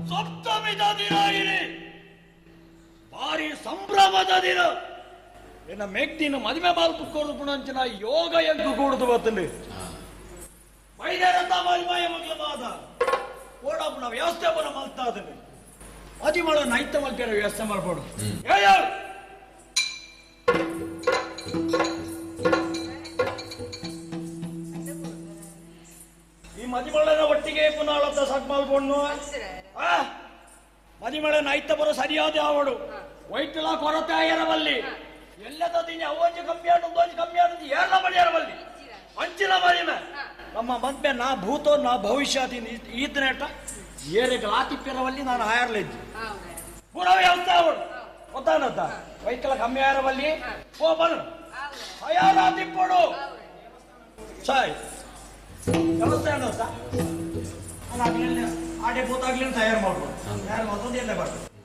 ಸಪ್ತಮಿದ ದಿನ ಇರಿ ಭಾರಿ ಸಂಭ್ರಮದ ದಿನ ಇನ್ನ ಮೆಗ್ದಿನ ಮದುವೆ ಮಾಲ್ಪುಕ್ಕೋದು ಪುಣಂಚಿನ ಯೋಗ ಯಜ್ಞ ಕೂಡುದು ಬತ್ತಂడి ಬೈದೇರಂತ ಮಲ್ಮಾಯ ಮಗ್ಲ ಮಾದ ಓಡಾಪುಣ ವ್ಯವಸ್ಥೆ ಬರ ಮಲ್ತಾ ಅದನ್ನು ಅದಿ ಮಾಡೋ ನೈತ ಮಲ್ಕೆರ ವ್ಯವಸ್ಥೆ ಮಾಡ್ಬೋದು ಹೇಳ ಈ ಮದಿಮಳನ ಒಟ್ಟಿಗೆ ಪುನಃ ಸಾಕ್ ಮಾಡ್ಕೊಂಡು ಆ ಮದಿಮಳೆ ನೈತ ಬರೋ ಸರಿಯಾದ ಆವಡು ವೈಟ್ಲ ಕೊರತೆ ಆಗಿರಬಲ್ಲಿ ಎಲ್ಲದ ದಿನ ಅವೊಂಜಿ ಕಮ್ಮಿ ಆಡು ಒಂದೊಂಜಿ ಕಮ್ಮಿ ಆಡು ಎಲ್ಲ ಮಡಿ ಇರಬಲ್ಲಿ ಅಂಚಿನ ಮರಿನ ನಮ್ಮ ಮದ್ಮೆ ನಾ ಭೂತೋ ನಾ ಭವಿಷ್ಯ ಈತನೇಟ ಏರಿಗೆ ಲಾತಿಪ್ಪಿರವಲ್ಲಿ ನಾನು ಆಯರ್ಲಿದ್ದೆ ಪೂರ ವ್ಯವಸ್ಥೆ ಅವಡು ಗೊತ್ತಾನತ್ತ ವೈಕಲ ಕಮ್ಮಿ ಆಗಿರಬಲ್ಲಿ ಓ ಬನ್ನು ಅಯ್ಯಾರ ತಿಪ್ಪಡು ಸಾಯ್ ವ್ಯವಸ್ಥೆ ಅನ್ನೋತ್ತ ಆಡೆ ಭೂತಾಗ್ಲಿ ತಯಾರು ಮಾಡ್ಬೋದು ಯಾರು ಮತ್ತೊಂದು ಎಲ್ಲೇ ಬರ್ತದೆ